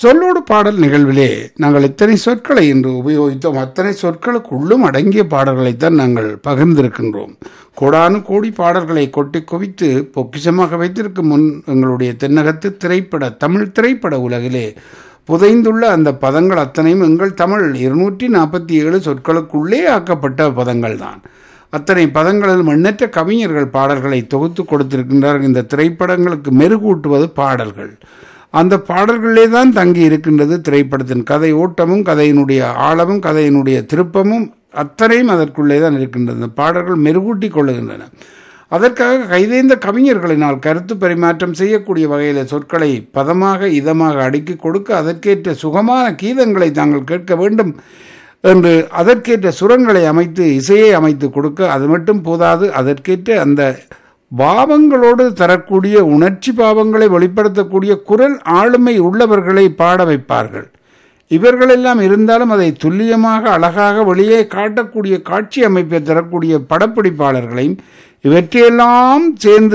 சொல்லோடு பாடல் நிகழ்விலே நாங்கள் இத்தனை சொற்களை இன்று உபயோகித்தோம் அத்தனை சொற்களுக்குள்ளும் அடங்கிய பாடல்களைத்தான் நாங்கள் பகிர்ந்திருக்கின்றோம் கோடானு கோடி பாடல்களை கொட்டி குவித்து பொக்கிஷமாக வைத்திருக்கும் முன் எங்களுடைய தென்னகத்து திரைப்பட தமிழ் திரைப்பட உலகிலே புதைந்துள்ள அந்த பதங்கள் அத்தனையும் எங்கள் தமிழ் இருநூற்றி நாற்பத்தி ஏழு சொற்களுக்குள்ளே ஆக்கப்பட்ட பதங்கள் தான் அத்தனை பதங்களில் எண்ணற்ற கவிஞர்கள் பாடல்களை தொகுத்து கொடுத்திருக்கின்றார்கள் இந்த திரைப்படங்களுக்கு மெருகூட்டுவது பாடல்கள் அந்த பாடல்களிலே தான் தங்கி இருக்கின்றது திரைப்படத்தின் கதை ஓட்டமும் கதையினுடைய ஆழமும் கதையினுடைய திருப்பமும் அத்தனையும் அதற்குள்ளே தான் இருக்கின்றது இந்த பாடல்கள் மெருகூட்டி கொள்ளுகின்றன அதற்காக கைதேர்ந்த கவிஞர்களினால் கருத்து பரிமாற்றம் செய்யக்கூடிய வகையில் சொற்களை பதமாக இதமாக அடுக்கி கொடுக்க அதற்கேற்ற சுகமான கீதங்களை தாங்கள் கேட்க வேண்டும் என்று அதற்கேற்ற சுரங்களை அமைத்து இசையை அமைத்து கொடுக்க அது மட்டும் போதாது அதற்கேற்ற அந்த பாவங்களோடு தரக்கூடிய உணர்ச்சி பாவங்களை வெளிப்படுத்தக்கூடிய குரல் ஆளுமை உள்ளவர்களை பாட வைப்பார்கள் இவர்களெல்லாம் இருந்தாலும் அதை துல்லியமாக அழகாக வெளியே காட்டக்கூடிய காட்சி அமைப்பை தரக்கூடிய படப்பிடிப்பாளர்களையும் இவற்றையெல்லாம் சேர்ந்து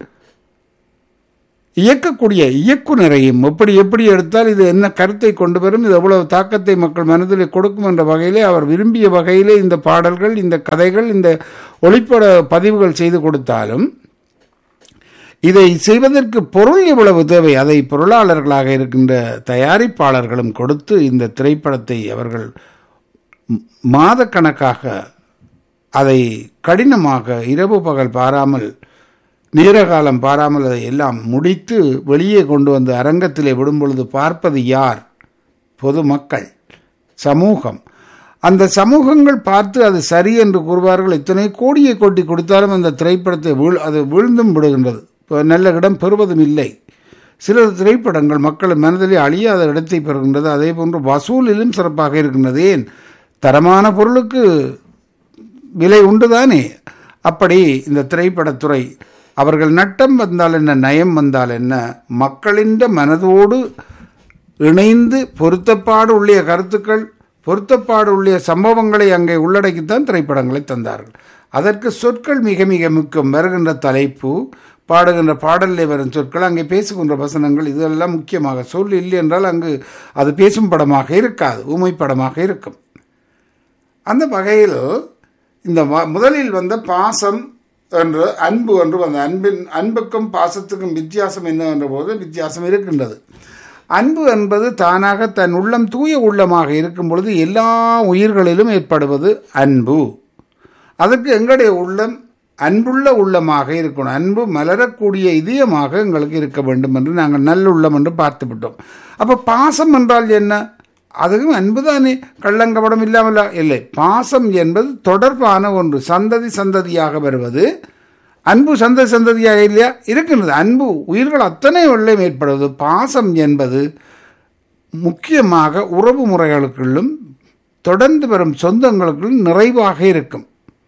இயக்கக்கூடிய இயக்குனரையும் எப்படி எப்படி எடுத்தால் இது என்ன கருத்தை கொண்டு வரும் இது எவ்வளவு தாக்கத்தை மக்கள் மனதில் கொடுக்கும் என்ற வகையிலே அவர் விரும்பிய வகையிலே இந்த பாடல்கள் இந்த கதைகள் இந்த ஒளிப்பட பதிவுகள் செய்து கொடுத்தாலும் இதை செய்வதற்கு பொருள் எவ்வளவு தேவை அதை பொருளாளர்களாக இருக்கின்ற தயாரிப்பாளர்களும் கொடுத்து இந்த திரைப்படத்தை அவர்கள் மாதக்கணக்காக அதை கடினமாக இரவு பகல் பாராமல் நேரகாலம் பாராமல் அதை எல்லாம் முடித்து வெளியே கொண்டு வந்து அரங்கத்திலே விடும் பொழுது பார்ப்பது யார் பொதுமக்கள் சமூகம் அந்த சமூகங்கள் பார்த்து அது சரி என்று கூறுவார்கள் இத்தனை கோடியை கொட்டி கொடுத்தாலும் அந்த திரைப்படத்தை வீழ் அது வீழ்ந்தும் விடுகின்றது நல்ல இடம் பெறுவதும் இல்லை சில திரைப்படங்கள் மக்கள் மனதிலே அழியாத இடத்தை பெறுகின்றது அதே போன்று வசூலிலும் சிறப்பாக இருக்கின்றது ஏன் தரமான பொருளுக்கு விலை உண்டுதானே அப்படி இந்த திரைப்படத்துறை அவர்கள் நட்டம் வந்தால் என்ன நயம் வந்தால் என்ன மக்களின் மனதோடு இணைந்து பொருத்தப்பாடு உள்ள கருத்துக்கள் பொருத்தப்பாடு உள்ள சம்பவங்களை அங்கே உள்ளடக்கித்தான் திரைப்படங்களை தந்தார்கள் அதற்கு சொற்கள் மிக மிக முக்கியம் வருகின்ற தலைப்பு பாடுகின்ற பாடலில் வரும் சொற்கள் அங்கே பேசுகின்ற வசனங்கள் இதெல்லாம் முக்கியமாக சொல் இல்லை என்றால் அங்கு அது பேசும் படமாக இருக்காது ஊமை படமாக இருக்கும் அந்த வகையில் இந்த முதலில் வந்த பாசம் என்று அன்பு என்று அந்த அன்பின் அன்புக்கும் பாசத்துக்கும் வித்தியாசம் என்ன என்ற போது வித்தியாசம் இருக்கின்றது அன்பு என்பது தானாக தன் உள்ளம் தூய உள்ளமாக இருக்கும் பொழுது எல்லா உயிர்களிலும் ஏற்படுவது அன்பு அதற்கு எங்களுடைய உள்ளம் அன்புள்ள உள்ளமாக இருக்கணும் அன்பு மலரக்கூடிய இதயமாக எங்களுக்கு இருக்க வேண்டும் என்று நாங்கள் நல்லுள்ளம் என்று பார்த்து விட்டோம் அப்போ பாசம் என்றால் என்ன அதுவும் அன்புதானே கள்ளங்கபடம் இல்லாமல் இல்லை பாசம் என்பது தொடர்பான ஒன்று சந்ததி சந்ததியாக வருவது அன்பு சந்ததி சந்ததியாக இல்லையா இருக்கின்றது அன்பு உயிர்கள் அத்தனை வெள்ளம் ஏற்படுவது பாசம் என்பது முக்கியமாக உறவு முறைகளுக்குள்ளும் தொடர்ந்து வரும் சொந்தங்களுக்குள்ளும் நிறைவாக இருக்கும்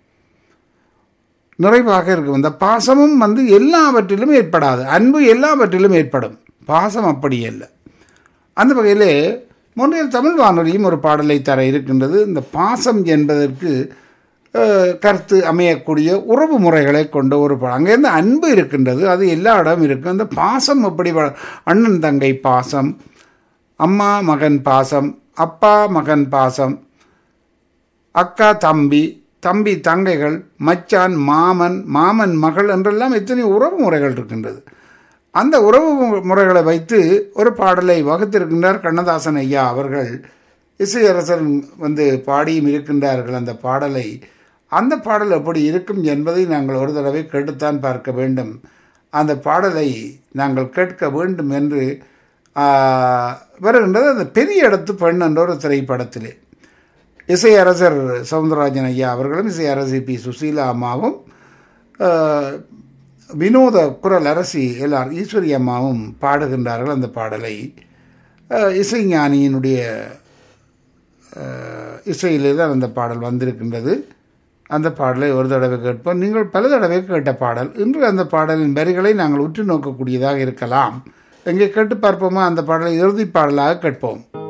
நிறைவாக இருக்கும் இந்த பாசமும் வந்து எல்லாவற்றிலும் ஏற்படாது அன்பு எல்லாவற்றிலும் ஏற்படும் பாசம் அப்படி இல்லை அந்த வகையிலே முன்னையில் தமிழ் வானொலியும் ஒரு பாடலை தர இருக்கின்றது இந்த பாசம் என்பதற்கு கருத்து அமையக்கூடிய உறவு முறைகளை கொண்ட ஒரு பாடம் அங்கேருந்து அன்பு இருக்கின்றது அது எல்லா இடம் இருக்கும் அந்த பாசம் எப்படி அண்ணன் தங்கை பாசம் அம்மா மகன் பாசம் அப்பா மகன் பாசம் அக்கா தம்பி தம்பி தங்கைகள் மச்சான் மாமன் மாமன் மகள் என்றெல்லாம் எத்தனை உறவு முறைகள் இருக்கின்றது அந்த உறவு முறைகளை வைத்து ஒரு பாடலை வகுத்திருக்கின்றார் கண்ணதாசன் ஐயா அவர்கள் இசையரசன் வந்து பாடியும் இருக்கின்றார்கள் அந்த பாடலை அந்த பாடல் எப்படி இருக்கும் என்பதை நாங்கள் ஒரு தடவை கேட்டுத்தான் பார்க்க வேண்டும் அந்த பாடலை நாங்கள் கேட்க வேண்டும் என்று வருகின்றது அந்த பெரிய இடத்து பெண் என்ற ஒரு திரைப்படத்திலே இசையரசர் சவுந்தரராஜன் ஐயா அவர்களும் இசையரசி பி சுசீலா அம்மாவும் வினோத குரல் அரசி எல்லார் ஈஸ்வரி அம்மாவும் பாடுகின்றார்கள் அந்த பாடலை இசைஞானியினுடைய இசையிலே தான் அந்த பாடல் வந்திருக்கின்றது அந்த பாடலை ஒரு தடவை கேட்போம் நீங்கள் பல தடவை கேட்ட பாடல் இன்று அந்த பாடலின் வரிகளை நாங்கள் உற்று நோக்கக்கூடியதாக இருக்கலாம் எங்கே கேட்டு பார்ப்போமா அந்த பாடலை இறுதி பாடலாக கேட்போம்